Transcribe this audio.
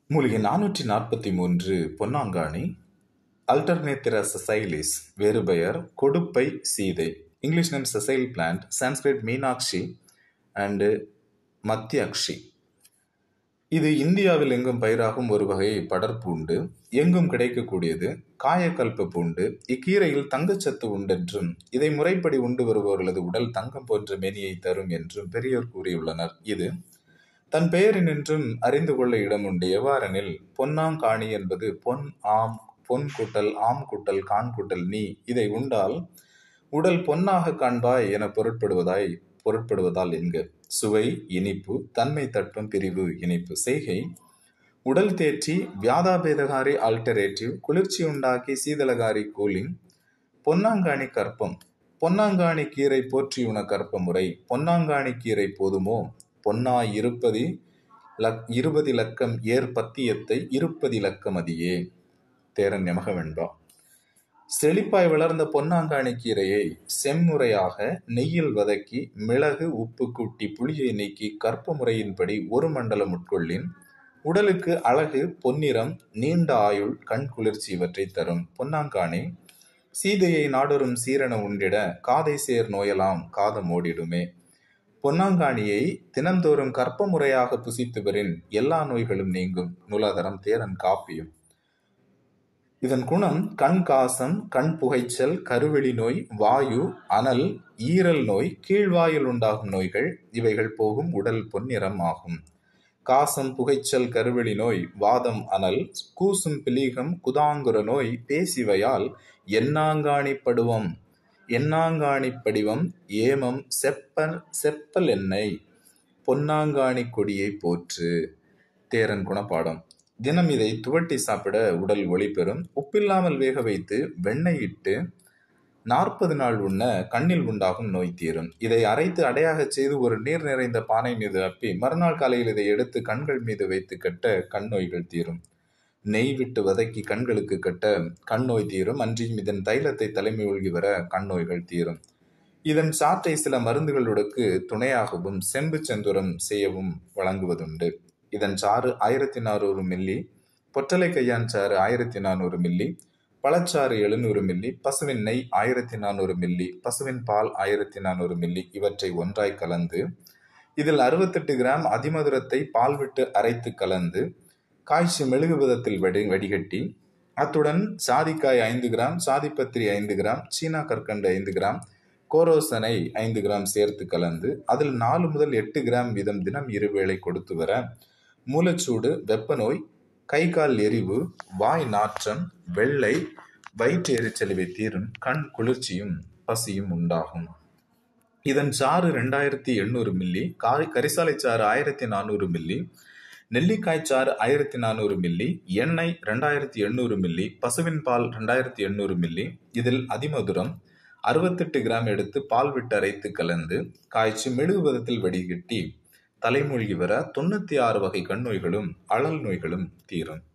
மூலிகை நானூற்றி நாற்பத்தி மூன்று பொன்னாங்காணி அல்டர்னேத்திரா சசைலிஸ் வேறு பெயர் கொடுப்பை சீதை English name sessile plant Sanskrit Meenakshi and Matsyakshi இது இந்தியாவில் எங்கும் பயிராகும் ஒரு வகை படர்பூண்டு எங்கும் கிடைக்கக்கூடியது காயக்கல்ப பூண்டு இக்கீரையில் தங்கச்சத்து உண்டென்றும் இதை முறைப்படி உண்டு வருபவர்களது உடல் தங்கம் போன்ற மேனியை தரும் என்றும் பெரியோர் கூறியுள்ளனர் இது தன் பெயரினின்றும் அறிந்து கொள்ள இடம் உண்டு எவ்வாறெனில் பொன்னாங்காணி என்பது பொன் ஆம் பொன் குட்டல் ஆம் குட்டல் கான் குட்டல் நீ இதை உண்டால் உடல் பொன்னாக காண்பாய் என பொருட்படுவதாய் பொருட்படுவதால் என்க சுவை இனிப்பு தன்மை தட்பம் பிரிவு இனிப்பு செய்கை உடல் தேற்றி வியாதாபேதகாரி ஆல்டரேட்டிவ் குளிர்ச்சி உண்டாக்கி சீதளகாரி கூலிங் பொன்னாங்காணி கற்பம் பொன்னாங்காணி கீரை போற்றியுண கற்ப முறை பொன்னாங்காணி கீரை போதுமோ பொன்னாய் இருப்பதி லக் இருபதி லக்கம் ஏர் பத்தியத்தை இருப்பதி லக்கமதியே தேரன் யமக வெண்பா செழிப்பாய் வளர்ந்த பொன்னாங்காணி கீரையை செம்முறையாக நெய்யில் வதக்கி மிளகு உப்பு கூட்டி புளியை நீக்கி கற்ப முறையின்படி ஒரு மண்டலம் உட்கொள்ளின் உடலுக்கு அழகு பொன்னிறம் நீண்ட ஆயுள் கண் குளிர்ச்சி இவற்றை தரும் பொன்னாங்காணி சீதையை நாடொரும் சீரண உண்டிட காதை சேர் நோயலாம் காதம் ஓடிடுமே பொன்னாங்காணியை தினந்தோறும் கற்ப முறையாக புசித்துவரின் எல்லா நோய்களும் நீங்கும் நூலாதரம் தேரன் காப்பியும் இதன் குணம் கண் காசம் கண் புகைச்சல் கருவெளி நோய் வாயு அனல் ஈரல் நோய் கீழ்வாயில் உண்டாகும் நோய்கள் இவைகள் போகும் உடல் பொன்னிறம் ஆகும் காசம் புகைச்சல் கருவெளி நோய் வாதம் அனல் கூசும் பிலீகம் குதாங்குர நோய் பேசிவையால் எண்ணாங்காணி படுவம் எண்ணாங்காணி படிவம் ஏமம் செப்பல் செப்பல் எண்ணெய் பொன்னாங்காணி கொடியை போற்று தேரன் குணப்பாடம் தினம் இதை துவட்டி சாப்பிட உடல் ஒளி பெறும் உப்பில்லாமல் வேக வைத்து வெண்ணெய் இட்டு நாற்பது நாள் உண்ண கண்ணில் உண்டாகும் நோய் தீரும் இதை அரைத்து அடையாகச் செய்து ஒரு நீர் நிறைந்த பானை மீது அப்பி மறுநாள் காலையில் இதை எடுத்து கண்கள் மீது வைத்து கட்ட கண் நோய்கள் தீரும் நெய் விட்டு வதக்கி கண்களுக்கு கட்ட கண் நோய் தீரும் அன்றியும் இதன் தைலத்தை தலைமை ஒழுகி வர கண் நோய்கள் தீரும் இதன் சாற்றை சில மருந்துகளுக்கு துணையாகவும் செம்பு செந்துரம் செய்யவும் வழங்குவதுண்டு இதன் சாறு ஆயிரத்தி நானூறு மில்லி பொற்றலை கையான் சாறு ஆயிரத்தி நானூறு மில்லி பழச்சாறு எழுநூறு மில்லி பசுவின் நெய் ஆயிரத்தி நானூறு மில்லி பசுவின் பால் ஆயிரத்தி நானூறு மில்லி இவற்றை ஒன்றாய் கலந்து இதில் அறுபத்தெட்டு கிராம் அதிமதுரத்தை பால் விட்டு அரைத்து கலந்து காய்ச்சி மெழுகு விதத்தில் வடி வடிகட்டி அத்துடன் சாதிக்காய் ஐந்து கிராம் சாதிப்பத்திரி ஐந்து கிராம் சீனா கற்கண்டு ஐந்து கிராம் கோரோசனை ஐந்து கிராம் சேர்த்து கலந்து அதில் நாலு முதல் எட்டு கிராம் வீதம் தினம் இருவேளை கொடுத்து வர மூலச்சூடு வெப்ப நோய் கை கால் எரிவு வாய் நாற்றம் வெள்ளை வயிற்று எரிச்சலிவை தீரும் கண் குளிர்ச்சியும் பசியும் உண்டாகும் இதன் சாறு ரெண்டாயிரத்தி எண்ணூறு மில்லி காய் கரிசாலை சாறு ஆயிரத்தி நானூறு மில்லி நெல்லிக்காய் சாறு ஆயிரத்தி நானூறு மில்லி எண்ணெய் ரெண்டாயிரத்தி எண்ணூறு மில்லி பசுவின் பால் ரெண்டாயிரத்தி எண்ணூறு மில்லி இதில் அதிமதுரம் அறுபத்தெட்டு கிராம் எடுத்து பால் விட்டு அரைத்து கலந்து காய்ச்சி மெழுகுபதத்தில் வடிகட்டி தலைமூழ்கி வர தொண்ணூத்தி ஆறு வகை கண் நோய்களும் அழல் நோய்களும் தீரும்